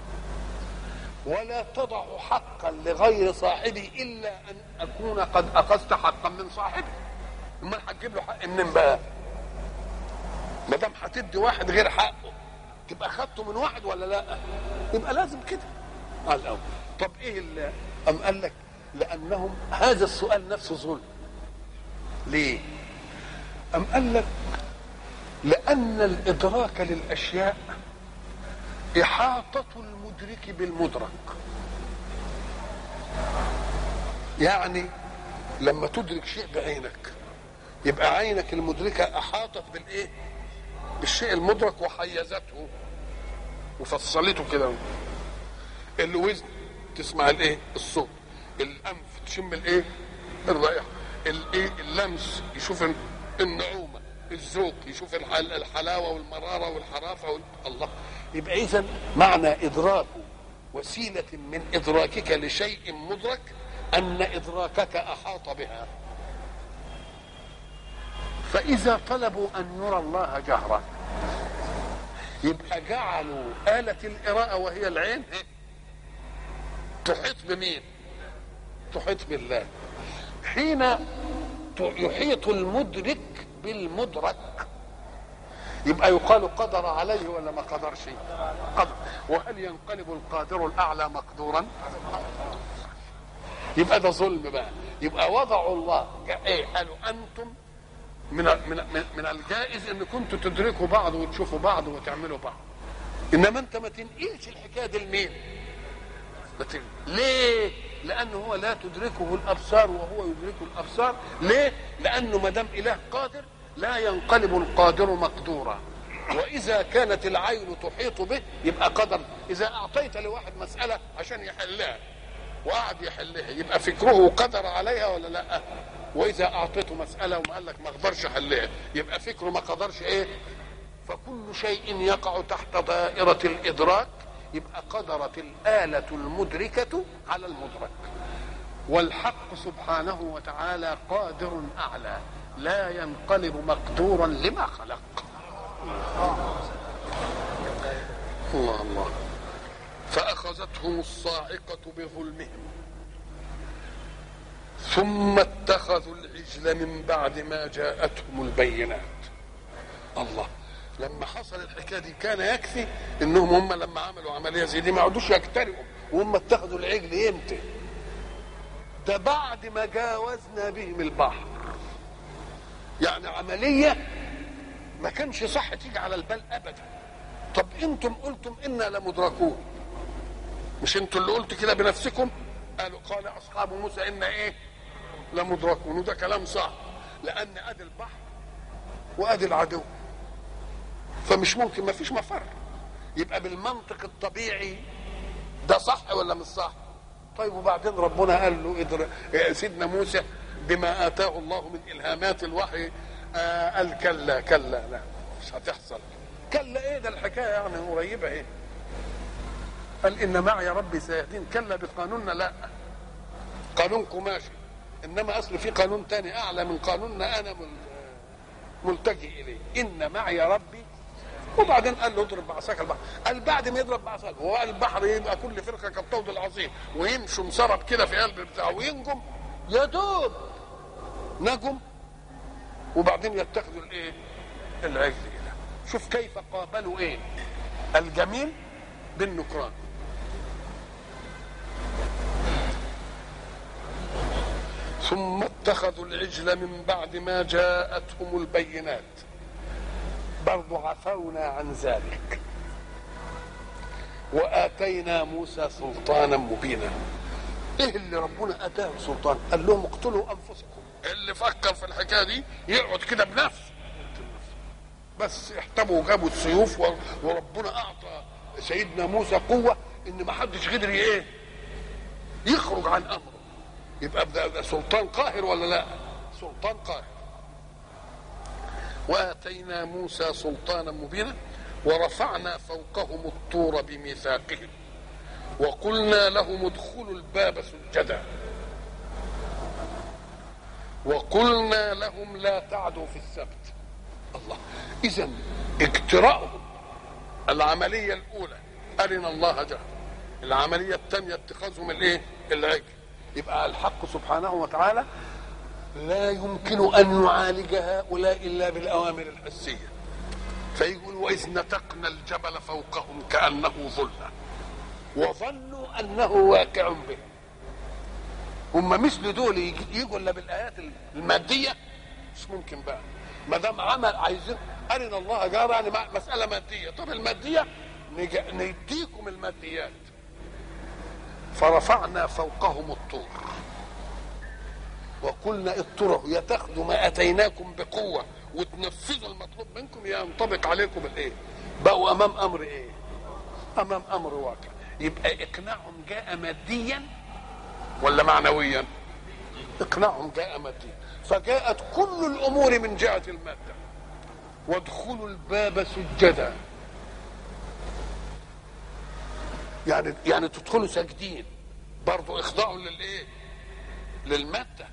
ولا تضع حقا لغير صاحبه الا ان اكون قد اخذت حقا من صاحبه امال هتجيب له حق منين بقى ما دام هتدي واحد غير حقه تبقى خدته من واحد ولا لا يبقى لازم كده على الاول طب ايه اللي ام قال لك لانهم هذا السؤال نفسه ظلم ليه ام قال لك لان الادراك للاشياء احاطه المدرك بالمدرك يعني لما تدرك شيء بعينك يبقى عينك المدركه احاطت بالايه بالشيء المدرك وحيزته وفصلته كده الوزن تسمع الايه الصوت الانف تشم الايه الرائحه الايه اللمس يشوف النعومه الذوق يشوف الحل الحلاوه والمراره والحرافه وال... الله يبقى اذا معنى ادراك وسيله من ادراكك لشيء مدرك ان ادراكك احاط بها فاذا طلبوا ان يرى الله جهرا يبقى جعلوا آلة الإراءة وهي العين تحيط بمين؟ تحيط بالله حين يحيط المدرك بالمدرك يبقى يقال قدر عليه ولا ما قدرش قدر وهل ينقلب القادر الاعلى مقدورا يبقى ده ظلم بقى يبقى وضعوا الله ايه قالوا انتم من من من الجائز ان كنتوا تدركوا بعض وتشوفوا بعض وتعملوا بعض انما انت ما تنقلش الحكايه دي لمين ليه لانه هو لا تدركه الابصار وهو يدركه الابصار ليه لانه ما دام اله قادر لا ينقلب القادر مقدورا واذا كانت العين تحيط به يبقى قدر اذا اعطيت لواحد مساله عشان يحلها وقعد يحلها يبقى فكره قدر عليها ولا لا واذا اعطيته مساله وما قال لك ما اقدرش احلها يبقى فكره ما قدرش ايه فكل شيء يقع تحت دائره الادراك يبقى قدرت الاله المدركه على المدرك والحق سبحانه وتعالى قادر اعلى لا ينقلب مقدورا لما خلق الله الله فاخذتهم الصاعقه بظلمهم ثم اتخذوا العجل من بعد ما جاءتهم البينات الله لما حصل الحكايه دي كان يكفي انهم هم لما عملوا عمليه زي دي ما عادوش يجترئوا وهم اتخذوا العجل امتى ده بعد ما جاوزنا بهم البحر يعني عمليه ما كانش صح تيجي على البال ابدا طب انتم قلتم انا لمدركون مش انتوا اللي قلتوا كده بنفسكم قالوا قال اصحاب موسى ان ايه لمدركون وده كلام صح لان ادي البحر وادي العدو فمش ممكن ما فيش مفر يبقى بالمنطق الطبيعي ده صح ولا مش صح طيب وبعدين ربنا قال له ادر... سيدنا موسى بما اتاه الله من الهامات الوحي آه قال كلا كلا لا مش هتحصل كلا ايه ده الحكايه يعني قريبه ايه قال ان معي ربي سيهدين كلا بقانوننا لا قانونكم ماشي انما اصل في قانون تاني اعلى من قانوننا انا ملتجئ اليه ان معي ربي وبعدين قال له اضرب بعصاك البحر قال بعد ما يضرب بعصاك هو البحر يبقى كل فرقه كالطود العظيم ويمشوا مسرب كده في قلب بتاعه وينجم يا دوب نجم وبعدين يتخذوا الايه العجل إله شوف كيف قابلوا ايه الجميل بالنكران ثم اتخذوا العجل من بعد ما جاءتهم البينات برضو عفونا عن ذلك واتينا موسى سلطانا مبينا ايه اللي ربنا اتاه سلطان قال لهم اقتلوا انفسكم اللي فكر في الحكايه دي يقعد كده بنفسه بس احتموا وجابوا السيوف و- وربنا اعطى سيدنا موسى قوه ان ما حدش قدر ايه يخرج عن امره يبقى ده ده سلطان قاهر ولا لا سلطان قاهر واتينا موسى سلطانا مبينا ورفعنا فوقهم الطور بميثاقهم وقلنا لهم ادخلوا الباب سجدا وقلنا لهم لا تعدوا في السبت الله اذا اجتراءهم العمليه الاولى ارنا الله جهرا العمليه الثانيه اتخاذهم الايه العجل يبقى الحق سبحانه وتعالى لا يمكن ان نعالج هؤلاء الا بالاوامر الحسيه فيقول واذ نتقنا الجبل فوقهم كانه ظله وظنوا انه واقع بهم هم مثل دول يجي- يجوا الا بالايات الماديه مش ممكن بقى ما دام عمل عايزين ارنا الله جار يعني مع- مساله ماديه طب الماديه نج- نديكم الماديات فرفعنا فوقهم الطور وقلنا اضطروا يا تاخذوا ما اتيناكم بقوه وتنفذوا المطلوب منكم يا ينطبق عليكم الايه بقوا امام امر ايه امام امر واقع يبقى اقناعهم جاء ماديا ولا معنويا اقناعهم جاء ماديا فجاءت كل الامور من جهه الماده وادخلوا الباب سجدا يعني يعني تدخلوا ساجدين برضو اخضعوا للايه للماده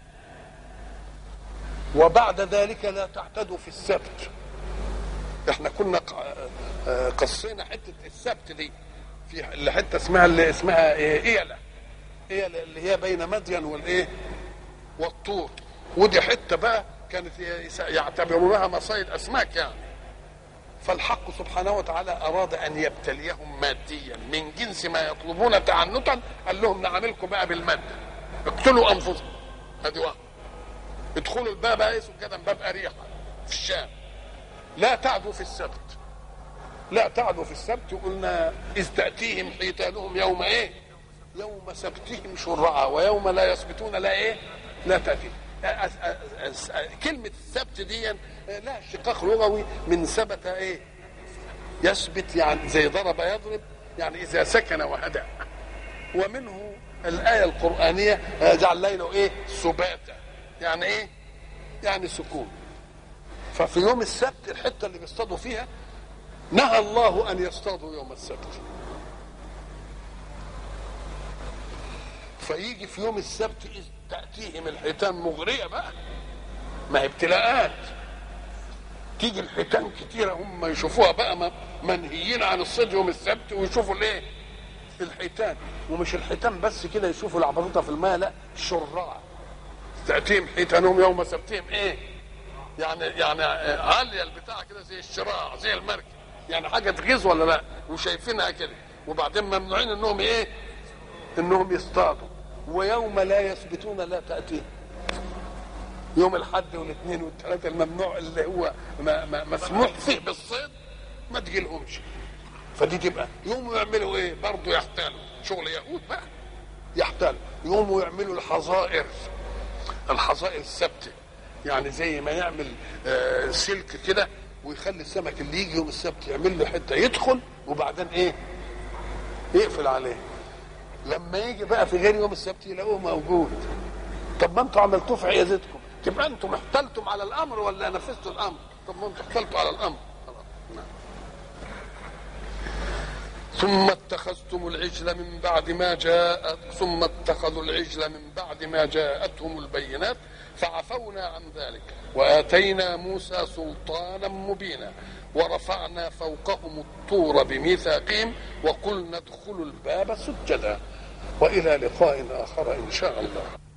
وبعد ذلك لا تعتدوا في السبت احنا كنا ق- آه، قصينا حته السبت دي في اللي حته اسمها اللي اسمها إيه؟ ايله ايله اللي هي بين مدين والايه والطور ودي حته بقى كانت يس- يعتبرونها مصايد اسماك يعني فالحق سبحانه وتعالى اراد ان يبتليهم ماديا من جنس ما يطلبون تعنتا قال لهم نعاملكم بقى بالماده اقتلوا انفسكم ادي واحد ادخلوا الباب اسمه كده باب اريحه في الشام لا تعدوا في السبت لا تعدوا في السبت قلنا اذ تاتيهم حيتانهم يوم ايه يوم سبتهم شرعا ويوم لا يسبتون لا ايه لا تاتي أس- أس- أس- كلمة السبت دي لها اشتقاق لغوي من ثبت ايه يثبت يعني زي ضرب يضرب يعني اذا سكن وهدأ ومنه الآية القرآنية آه، جعل ليله ايه سباتا يعني ايه يعني سكون ففي يوم السبت الحتة اللي بيصطادوا فيها نهى الله ان يصطادوا يوم السبت فيجي في يوم السبت إذ تأتيهم الحيتان مغرية بقى ما هي ابتلاءات تيجي الحيتان كتيرة هم يشوفوها بقى م- منهيين عن الصيد يوم السبت ويشوفوا الايه الحيتان ومش الحيتان بس كده يشوفوا العبطوطة في الماء لا الشراع تأتيهم حيتانهم يوم سبتهم ايه يعني يعني عالية البتاع كده زي الشراع زي المركب يعني حاجة تغيظ ولا لا وشايفينها كده وبعدين ممنوعين انهم ايه انهم يصطادوا ويوم لا يثبتون لا تأتيهم يوم الحد والاثنين والثلاثة الممنوع اللي هو ما ما مسموح فيه بالصيد ما تجيلهمش فدي تبقى يوم يعملوا ايه برضه يحتالوا شغل يهود بقى يحتالوا يقوموا يعملوا الحظائر الحظائر الثابته يعني زي ما يعمل آه، سلك كده ويخلي السمك اللي يجي يوم السبت يعمل له حته يدخل وبعدين ايه يقفل عليه لما يجي بقى في غير يوم السبت يلاقوه موجود طب ما انتوا عملتوه في عيادتكم تبقى انتم احتلتم على الامر ولا نفذتوا الامر طب ما انتوا احتلتوا على الامر خلاص نعم. ثم اتخذتم العجل من بعد ما جاءت ثم اتخذوا العجل من بعد ما جاءتهم البينات فعفونا عن ذلك واتينا موسى سلطانا مبينا ورفعنا فوقهم الطور بميثاقهم وقلنا ادخلوا الباب سجدا والى لقاء اخر ان شاء الله